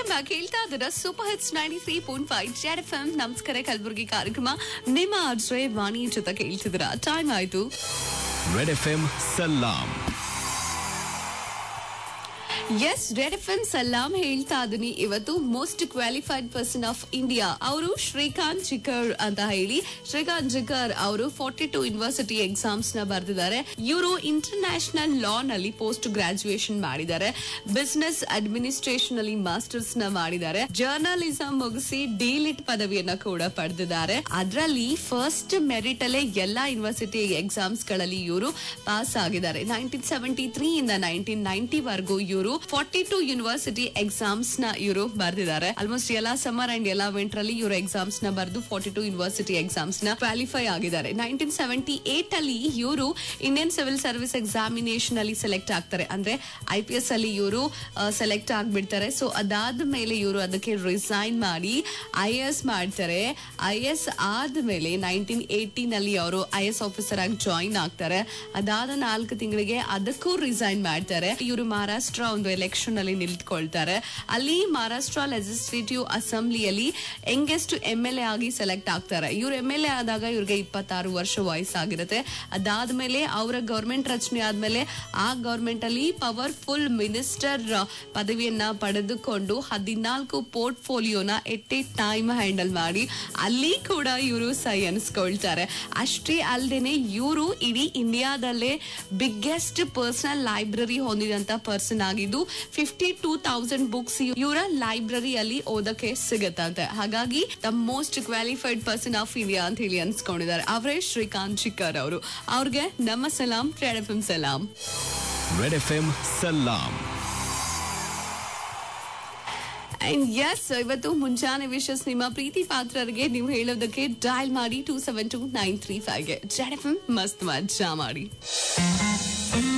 welcome back ಹೇಳ್ತಾ ಇದ್ದೀರಾ super hits ninety three point five Z F M ನಮಸ್ಕಾರ ಕಲಬುರಗಿ ಕಾರ್ಯಕ್ರಮ ನಿಮ್ಮ ಆಶ್ರಯ ವಾಣಿ ಜೊತೆ ಕೇಳ್ತಿದ್ದೀರಾ ಟೈಮ್ ಆಯ್ತು ರೆಡ್ ಎಫ್ ಎಂ ಸಲಾಂ ಎಸ್ ರೆಡ್ ಎಫ್ ಎಂ ಸಲಾಂ ಹೇಳ್ತಾ ಇದೀನಿ ಇವತ್ತು most qualified person of India ಅವರು ಶ್ರೀಕಾಂತ್ ಜಿಕರ್ ಅಂತ ಹೇಳಿ ಶ್ರೀಕಾಂತ್ ಜಿಕರ್ ಅವರು ಫಾರ್ಟಿ ಟು ಯೂನಿವರ್ಸಿಟಿ ಎಕ್ಸಾಮ್ಸ್ ನ ಬರೆದಿದ್ದಾರೆ ಇವರು ಇಂಟರ್ನ್ಯಾಷನಲ್ ಲಾ ನಲ್ಲಿ ಪೋಸ್ಟ್ ಗ್ರಾಜುಯೇಷನ್ ಮಾಡಿದ್ದಾರೆ ಬಿಸಿನೆಸ್ ಅಡ್ಮಿನಿಸ್ಟ್ರೇಷನ್ ಅಲ್ಲಿ ಮಾಸ್ಟರ್ಸ್ ನ ಮಾಡಿದ್ದಾರೆ ಜರ್ನಲಿಸಂ ಮುಗಿಸಿ ಡಿಲಿಟ್ ಪದವಿಯನ್ನ ಕೂಡ ಪಡೆದಿದ್ದಾರೆ ಅದರಲ್ಲಿ ಫಸ್ಟ್ ಮೆರಿಟ್ ಅಲ್ಲೇ ಎಲ್ಲಾ ಯೂನಿವರ್ಸಿಟಿ ಎಕ್ಸಾಮ್ಸ್ ಗಳಲ್ಲಿ ಇವರು ಪಾಸ್ ಆಗಿದ್ದಾರೆ ನೈನ್ಟೀನ್ ಸೆವೆಂಟಿ ತ್ರೀ ಇಂದ ನೈನ್ಟೀನ್ ನೈನ್ಟಿ ವರೆಗೂ ಇವರು ಫಾರ್ಟಿ ಟು ಯೂನಿವರ್ಸಿಟಿ ಎಕ್ಸಾಮ್ಸ್ ನ ಇವರು ಬರೆದಿದ್ದಾರೆ ಆಲ್ಮೋಸ್ಟ್ ಎಲ್ಲಾ ಸಮ್ಮರ್ ಅಂಡ್ ಎಲ್ಲಾ ವಿಂಟರ್ ಅಲ್ಲಿ ಇವರು ಎಕ್ಸಾಮ್ಸ್ ನ ಬರೆದು ಫಾರ್ಟಿ ಟು ಯೂನಿವರ್ಸಿಟಿ ಎಕ್ಸಾಮ್ಸ್ ನ ಕ್ವಾಲಿಫೈ ಆಗಿದ್ದಾರೆ ನೈನ್ಟೀನ್ ಸೆವೆಂಟಿ ಏಟ್ ಅಲ್ಲಿ ಇವರು ಇಂಡಿಯನ್ ಸಿವಿಲ್ ಸರ್ವಿಸ್ ಎಕ್ಸಾಮಿನೇಷನ್ ಅಲ್ಲಿ ಸೆಲೆಕ್ಟ್ ಆಗ್ತಾರೆ ಅಂದ್ರೆ ಐ ಪಿ ಎಸ್ ಅಲ್ಲಿ ಇವರು ಸೆಲೆಕ್ಟ್ ಆಗ್ಬಿಡ್ತಾರೆ ಸೊ ಅದಾದ ಮೇಲೆ ಇವರು ಅದಕ್ಕೆ ರಿಸೈನ್ ಮಾಡಿ ಐ ಎಸ್ ಮಾಡ್ತಾರೆ ಐ ಎಸ್ ಆದ್ಮೇಲೆ ನೈನ್ಟೀನ್ ಏಟೀನ್ ಅಲ್ಲಿ ಅವರು ಐ ಎಸ್ ಆಫೀಸರ್ ಆಗಿ ಜಾಯಿನ್ ಆಗ್ತಾರೆ ಅದಾದ ನಾಲ್ಕು ತಿಂಗಳಿಗೆ ಅದಕ್ಕೂ ರಿಸೈನ್ ಮಾಡ್ತಾರೆ ಇವರು ಮಹಾರಾಷ್ಟ್ರ ಒಂದು ಎಲೆಕ್ಷನ್ ಅಲ್ಲಿ ನಿಂತ್ಕೊಳ್ತಾರೆ ಅಲ್ಲಿ ಮಹಾರಾಷ್ಟ್ರ ಲೆಜಿಸ್ಲೇಟಿವ್ ಅಸೆಂಬ್ಲಿಯಲ್ಲಿ ಯಂಗೆಸ್ಟ್ ಎಂ ಎಲ್ ಎ ಆಗಿ ಸೆಲೆಕ್ಟ್ ಆಗ್ತಾರೆ ಇವ್ರು ಎಂ ಎಲ್ ಎ ಆದಾಗ ಇವ್ರಿಗೆ ಇಪ್ಪತ್ತಾರು ವರ್ಷ ವಯಸ್ಸಾಗಿರುತ್ತೆ ಅದಾದ್ಮೇಲೆ ಅವರ ಗವರ್ಮೆಂಟ್ ರಚನೆ ಆದ್ಮೇಲೆ ಆ ಗವರ್ಮೆಂಟ್ ಅಲ್ಲಿ ಪವರ್ಫುಲ್ ಮಿನಿಸ್ಟರ್ ಪದವಿಯನ್ನ ಪಡೆದುಕೊಂಡು ಹದಿನಾಲ್ಕು ಪೋರ್ಟ್ಫೋಲಿಯೋನ ಎಟ್ ಎ ಟೈಮ್ ಹ್ಯಾಂಡಲ್ ಮಾಡಿ ಅಲ್ಲಿ ಕೂಡ ಇವರು ಸೈ ಅನಿಸ್ಕೊಳ್ತಾರೆ ಅಷ್ಟೇ ಅಲ್ಲದೇನೆ ಇವರು ಇಡೀ ಇಂಡಿಯಾದಲ್ಲೇ ಬಿಗ್ಗೆಸ್ಟ್ ಪರ್ಸನಲ್ ಲೈಬ್ರರಿ ಹೊಂದಿದಂತ ಪರ್ಸನ್ ಆಗಿದ್ದು ಫಿಫ್ಟಿ ಟೂ ತೌಸಂಡ್ ಬುಕ್ಸ್ ಇವರ ಲೈಬ್ರರಿಯಲ್ಲಿ ಓದಕ್ಕೆ ಸಿಗತ್ತಂತೆ ಹಾಗಾಗಿ the most qualified person of India ಅಂತ ಹೇಳಿ ಅನ್ಸ್ಕೊಂಡಿದ್ದಾರೆ ಅವರೇ ಶ್ರೀಕಾಂತ್ ಚಿಕ್ಕರ್ ಅವರು ಅವ್ರಿಗೆ ನಮ್ಮ ಸಲಾಂ ರೆಡ್ ಎಫ್ ಎಂ ಸಲಾಂ ರೆಡ್ ಎಫ್ ಎಂ ಸಲಾಂ ಅಂಡ್ ಎಸ್ ಇವತ್ತು ಮುಂಜಾನೆ ವಿಶಸ್ ನಿಮ್ಮ ಪ್ರೀತಿ ಪಾತ್ರರಿಗೆ ನೀವು ಹೇಳೋದಕ್ಕೆ ಡಯಲ್ ಮಾಡಿ two seven two nine three ಫೈವ್ಗೆ ಜೆಡ್ ಎಫ್ ಎಂ ಮಸ್ತ್ ಮಜಾ ಮಾಡಿ